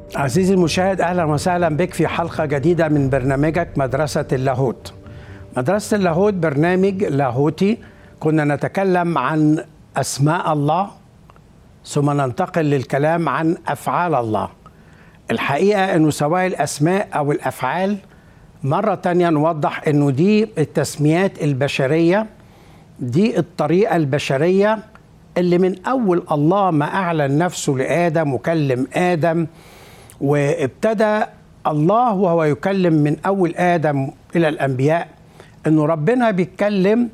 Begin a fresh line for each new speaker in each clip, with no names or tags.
عزيزي المشاهد اهلا وسهلا بك في حلقه جديده من برنامجك مدرسه اللاهوت. مدرسه اللاهوت برنامج لاهوتي كنا نتكلم عن اسماء الله ثم ننتقل للكلام عن افعال الله. الحقيقه انه سواء الاسماء او الافعال مره تانية نوضح انه دي التسميات البشريه دي الطريقه البشريه اللي من اول الله ما اعلن نفسه لادم وكلم ادم وابتدى الله وهو يكلم من اول ادم الى الانبياء انه ربنا بيتكلم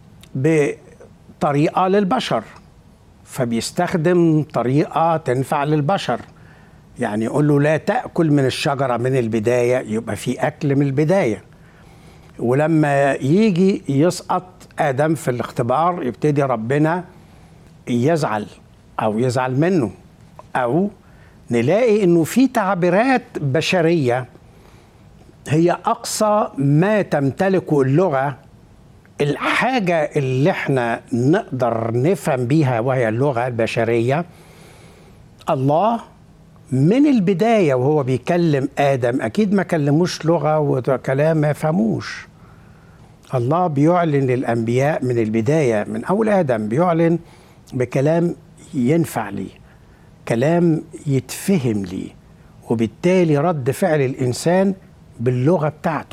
بطريقه للبشر فبيستخدم طريقه تنفع للبشر يعني يقول له لا تاكل من الشجره من البدايه يبقى في اكل من البدايه ولما يجي يسقط ادم في الاختبار يبتدي ربنا يزعل او يزعل منه او نلاقي انه في تعبيرات بشريه هي اقصى ما تمتلكه اللغه الحاجه اللي احنا نقدر نفهم بيها وهي اللغه البشريه الله من البدايه وهو بيكلم ادم اكيد ما كلموش لغه وكلام ما يفهموش الله بيعلن للانبياء من البدايه من اول ادم بيعلن بكلام ينفع ليه كلام يتفهم ليه وبالتالي رد فعل الانسان باللغه بتاعته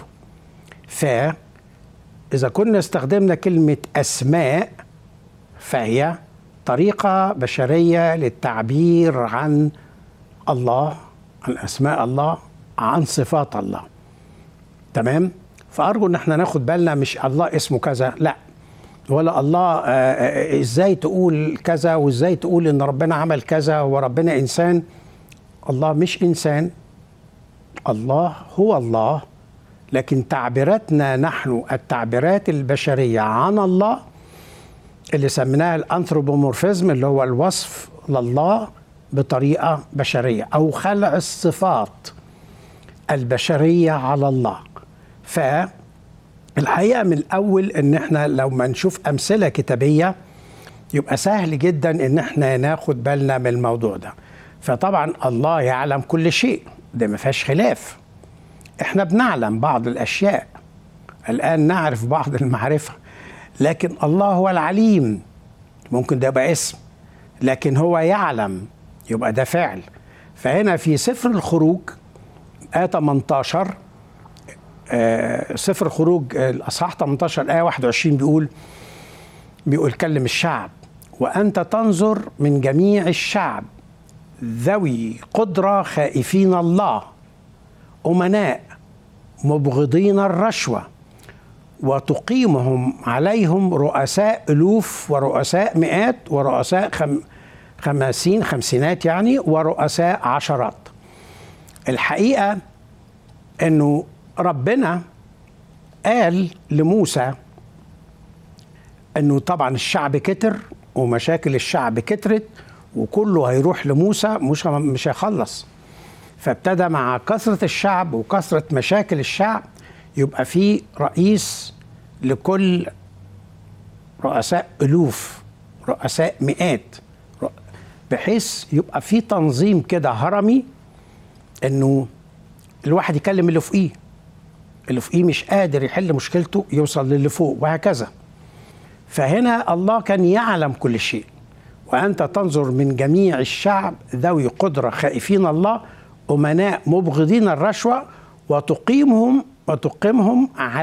فاذا كنا استخدمنا كلمه اسماء فهي طريقه بشريه للتعبير عن الله عن اسماء الله عن صفات الله تمام فارجو ان احنا ناخد بالنا مش الله اسمه كذا لا ولا الله ازاي تقول كذا وازاي تقول ان ربنا عمل كذا وربنا انسان الله مش انسان الله هو الله لكن تعبيراتنا نحن التعبيرات البشريه عن الله اللي سميناها الانثروبومورفيزم اللي هو الوصف لله بطريقه بشريه او خلع الصفات البشريه على الله ف الحقيقه من الاول ان احنا لو ما نشوف امثله كتابيه يبقى سهل جدا ان احنا ناخد بالنا من الموضوع ده فطبعا الله يعلم كل شيء ده ما فيهاش خلاف احنا بنعلم بعض الاشياء الان نعرف بعض المعرفه لكن الله هو العليم ممكن ده يبقى اسم لكن هو يعلم يبقى ده فعل فهنا في سفر الخروج آية 18 آه سفر خروج الأصحاح 18 آية 21 بيقول بيقول كلم الشعب وأنت تنظر من جميع الشعب ذوي قدرة خائفين الله أمناء مبغضين الرشوة وتقيمهم عليهم رؤساء ألوف ورؤساء مئات ورؤساء خم خمسين خمسينات يعني ورؤساء عشرات الحقيقة أنه ربنا قال لموسى انه طبعا الشعب كتر ومشاكل الشعب كترت وكله هيروح لموسى مش مش هيخلص فابتدى مع كثرة الشعب وكثرة مشاكل الشعب يبقى في رئيس لكل رؤساء ألوف رؤساء مئات بحيث يبقى في تنظيم كده هرمي انه الواحد يكلم اللي فوقيه اللي فوقيه مش قادر يحل مشكلته يوصل للي فوق وهكذا فهنا الله كان يعلم كل شيء وأنت تنظر من جميع الشعب ذوي قدرة خائفين الله أمناء مبغضين الرشوة وتقيمهم وتقيمهم على